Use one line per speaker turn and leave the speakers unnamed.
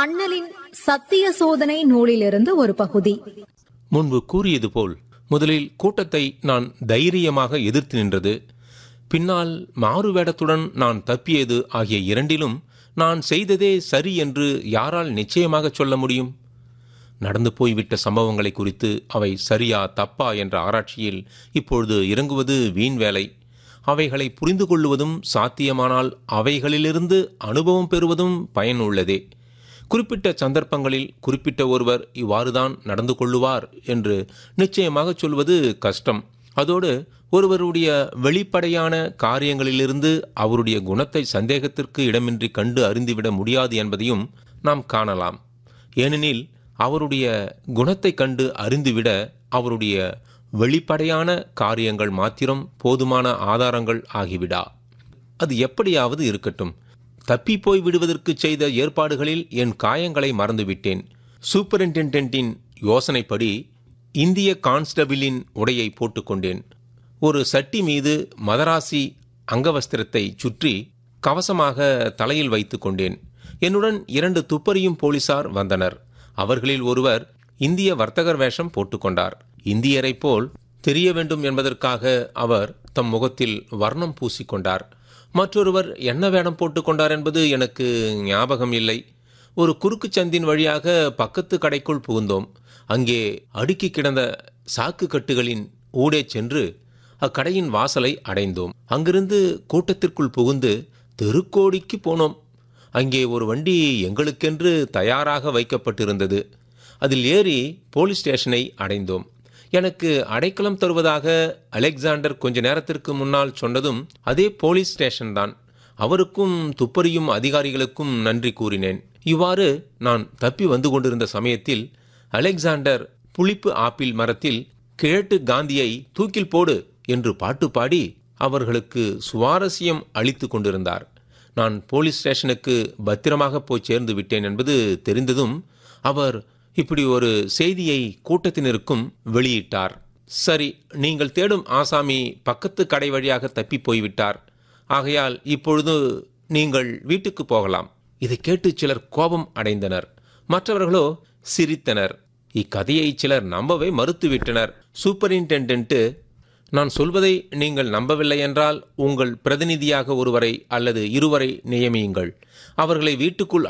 அண்ணலின் சத்திய சோதனை நூலிலிருந்து ஒரு பகுதி
முன்பு கூறியது போல் முதலில் கூட்டத்தை நான் தைரியமாக எதிர்த்து நின்றது பின்னால் மாறுவேடத்துடன் நான் தப்பியது ஆகிய இரண்டிலும் நான் செய்ததே சரி என்று யாரால் நிச்சயமாக சொல்ல முடியும் நடந்து போய்விட்ட சம்பவங்களை குறித்து அவை சரியா தப்பா என்ற ஆராய்ச்சியில் இப்பொழுது இறங்குவது வீண் வேலை அவைகளை புரிந்து கொள்வதும் சாத்தியமானால் அவைகளிலிருந்து அனுபவம் பெறுவதும் பயன் உள்ளதே குறிப்பிட்ட சந்தர்ப்பங்களில் குறிப்பிட்ட ஒருவர் இவ்வாறுதான் நடந்து கொள்ளுவார் என்று நிச்சயமாக சொல்வது கஷ்டம் அதோடு ஒருவருடைய வெளிப்படையான காரியங்களிலிருந்து அவருடைய குணத்தை சந்தேகத்திற்கு இடமின்றி கண்டு அறிந்துவிட முடியாது என்பதையும் நாம் காணலாம் ஏனெனில் அவருடைய குணத்தை கண்டு அறிந்துவிட அவருடைய வெளிப்படையான காரியங்கள் மாத்திரம் போதுமான ஆதாரங்கள் ஆகிவிடா அது எப்படியாவது இருக்கட்டும் தப்பி போய் விடுவதற்கு செய்த ஏற்பாடுகளில் என் காயங்களை மறந்துவிட்டேன் சூப்பரிண்டென்டென்ட்டின் யோசனைப்படி இந்திய கான்ஸ்டபிளின் உடையை போட்டுக்கொண்டேன் ஒரு சட்டி மீது மதராசி அங்கவஸ்திரத்தை சுற்றி கவசமாக தலையில் வைத்துக் கொண்டேன் என்னுடன் இரண்டு துப்பறியும் போலீசார் வந்தனர் அவர்களில் ஒருவர் இந்திய வர்த்தகர் வேஷம் போட்டுக்கொண்டார் இந்தியரைப் போல் தெரிய வேண்டும் என்பதற்காக அவர் தம் முகத்தில் வர்ணம் பூசிக்கொண்டார் மற்றொருவர் என்ன வேடம் போட்டுக்கொண்டார் என்பது எனக்கு ஞாபகம் இல்லை ஒரு குறுக்கு சந்தின் வழியாக பக்கத்து கடைக்குள் புகுந்தோம் அங்கே அடுக்கி கிடந்த சாக்கு கட்டுகளின் ஊடே சென்று அக்கடையின் வாசலை அடைந்தோம் அங்கிருந்து கூட்டத்திற்குள் புகுந்து தெருக்கோடிக்கு போனோம் அங்கே ஒரு வண்டி எங்களுக்கென்று தயாராக வைக்கப்பட்டிருந்தது அதில் ஏறி போலீஸ் ஸ்டேஷனை அடைந்தோம் எனக்கு அடைக்கலம் தருவதாக அலெக்சாண்டர் கொஞ்ச நேரத்திற்கு முன்னால் சொன்னதும் அதே போலீஸ் ஸ்டேஷன் தான் அவருக்கும் துப்பறியும் அதிகாரிகளுக்கும் நன்றி கூறினேன் இவ்வாறு நான் தப்பி வந்து கொண்டிருந்த சமயத்தில் அலெக்சாண்டர் புளிப்பு ஆப்பிள் மரத்தில் கிழட்டு காந்தியை தூக்கில் போடு என்று பாட்டு பாடி அவர்களுக்கு சுவாரஸ்யம் அளித்து கொண்டிருந்தார் நான் போலீஸ் ஸ்டேஷனுக்கு பத்திரமாக போய் சேர்ந்து விட்டேன் என்பது தெரிந்ததும் அவர் இப்படி ஒரு செய்தியை கூட்டத்தினருக்கும் வெளியிட்டார் சரி நீங்கள் தேடும் ஆசாமி பக்கத்து கடை வழியாக தப்பி போய்விட்டார் ஆகையால் இப்பொழுது நீங்கள் வீட்டுக்கு போகலாம் இதை கேட்டு சிலர் கோபம் அடைந்தனர் மற்றவர்களோ சிரித்தனர் இக்கதையை சிலர் நம்பவே மறுத்துவிட்டனர் சூப்பரிண்டென்டென்ட்டு நான் சொல்வதை நீங்கள் நம்பவில்லை என்றால் உங்கள் பிரதிநிதியாக ஒருவரை அல்லது இருவரை நியமியுங்கள் அவர்களை வீட்டுக்குள்